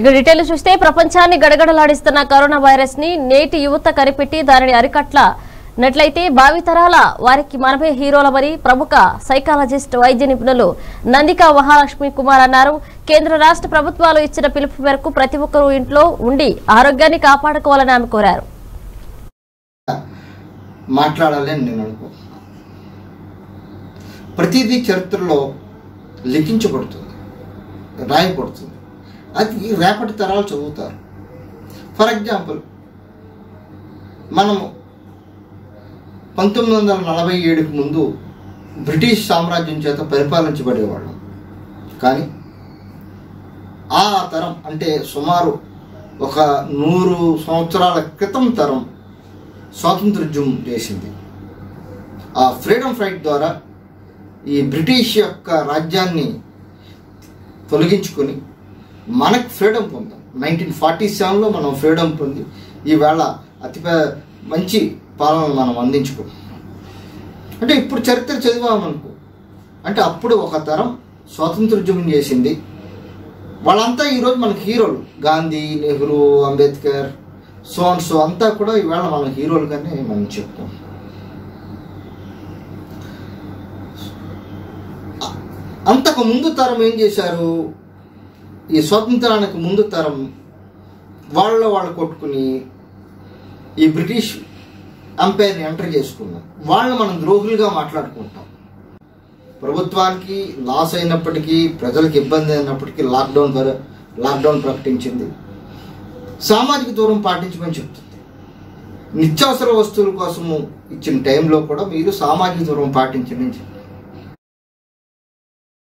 ఇక డీటెయిల్ చూస్తే ప్రపంచాన్ని గడగడలాడిస్తున్న కరోనా వైరస్ ని నేటి యువత కనిపెట్టి దానిని అరికట్లనట్లయితే భావితరాల వారికి మనమే హీరోలమని ప్రముఖ సైకాలజిస్ట్ వైద్య నిపుణులు నందిక మహాలక్ష్మి కుమార్ అన్నారు కేంద్ర రాష్ట్ర ప్రభుత్వాలు ఇచ్చిన పిలుపు మేరకు ప్రతి ఒక్కరూ ఇంట్లో ఉండి ఆరోగ్యాన్ని కాపాడుకోవాలని ఆమె కోరారు మాట్లాడాలి అని నేను అనుకుంటున్నాను ప్రతిదీ చరిత్రలో లిఖించబడుతుంది రాయబడుతుంది అది రేపటి తరాలు చదువుతారు ఫర్ ఎగ్జాంపుల్ మనము పంతొమ్మిది వందల నలభై ఏడుకు ముందు బ్రిటిష్ సామ్రాజ్యం చేత పరిపాలించబడేవాళ్ళం కానీ ఆ తరం అంటే సుమారు ఒక నూరు సంవత్సరాల క్రితం తరం స్వాతంత్రోద్యమం చేసింది ఆ ఫ్రీడమ్ ఫైట్ ద్వారా ఈ బ్రిటిష్ యొక్క రాజ్యాన్ని తొలగించుకొని మనకు ఫ్రీడమ్ పొందాం నైన్టీన్ ఫార్టీ సెవెన్లో మనం ఫ్రీడమ్ పొంది ఈవేళ అతి పె- మంచి పాలన మనం అందించుకున్నాం అంటే ఇప్పుడు చరిత్ర చదివామనుకో అంటే అప్పుడు ఒక తరం స్వాతంత్రోద్యమం చేసింది వాళ్ళంతా ఈరోజు మనకి హీరోలు గాంధీ నెహ్రూ అంబేద్కర్ సోన్ సో అంతా కూడా ఈవేళ మన హీరోలుగానే మనం చెప్తాం అ- అంతకు ముందు తరం ఏం చేశారు ఈ స్వాతంత్రానికి ముందు తరం వాళ్ళ వాళ్ళు కొట్టుకుని ఈ బ్రిటిష్ అంపైర్ని ఎంటర్ చేసుకున్నాం వాళ్ళని మనం ద్రోహులుగా మాట్లాడుకుంటాం ప్రభుత్వానికి లాస్ అయినప్పటికీ ప్రజలకు ఇబ్బంది అయినప్పటికీ లాక్డౌన్ ప్ర- లాక్డౌన్ ప్రకటించింది సామాజిక దూరం పాటించమని చెప్తుంది నిత్యావసర వస్తువుల కోసము ఇచ్చిన టైంలో కూడా మీరు సామాజిక దూరం పాటించండి అని చెప్తుంది